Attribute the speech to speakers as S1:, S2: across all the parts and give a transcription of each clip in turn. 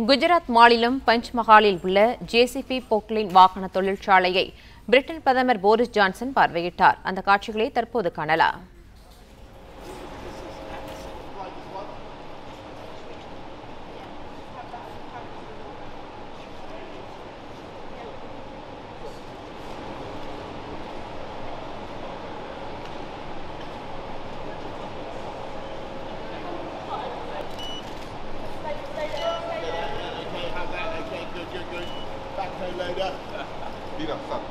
S1: குஜராத் மாநிலம் பஞ்ச்மஹாலில் உள்ள ஜேசிபி போக்லின் வாகன தொழிற்சாலையை பிரிட்டன் பிரதமர் போரிஸ் ஜான்சன் பார்வையிட்டார் அந்த காட்சிகளை தற்போது காணலாம்
S2: Okay, have that. Okay, good, good, good. Backhoe loader.
S3: Mira, sabe.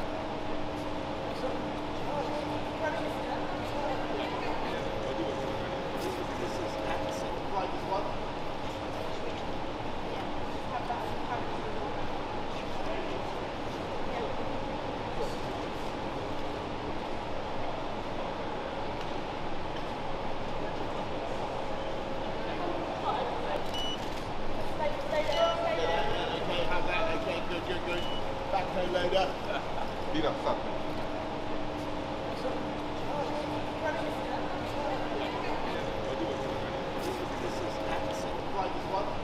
S2: Right, this one. Okay, have that. Okay, good, good, good. Backhoe loader.
S3: Mira, sabe.
S2: Right, this one.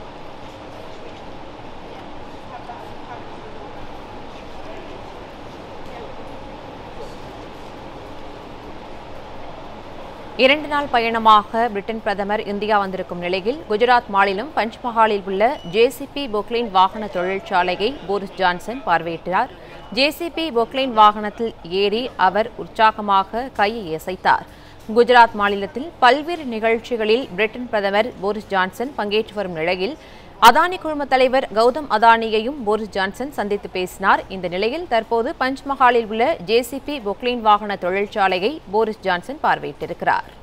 S1: இரண்டு நாள் பயணமாக Britain பிரதமர் India வந்திருக்கும் நிலையில் குஜராத் மாநிலம் பஞ்ச்மஹாலில் உள்ள ஜேசிபி பொக்லைன் வாகன தொழிற்சாலையை போரிஸ் ஜான்சன் பார்வையிட்டார் ஜேசிபி பொக்லைன் வாகனத்தில் ஏறி அவர் உற்சாகமாக கையை அசைத்தார் குஜராத் மாநிலத்தில் பல்வேறு நிகழ்ச்சிகளில் பிரிட்டன் பிரதமர் போரிஸ் ஜான்சன் பங்கேற்று வரும் நிலையில் அதானி குழும தலைவர் கௌதம் அதானியையும் போரிஸ் ஜான்சன் சந்தித்து பேசினார் இந்த நிலையில் தற்போது பஞ்ச்மஹாலில் உள்ள ஜேசிபி பொக்லைன் வாகன தொழிற்சாலையை போரிஸ் ஜான்சன் பார்வையிட்டிருக்கிறார்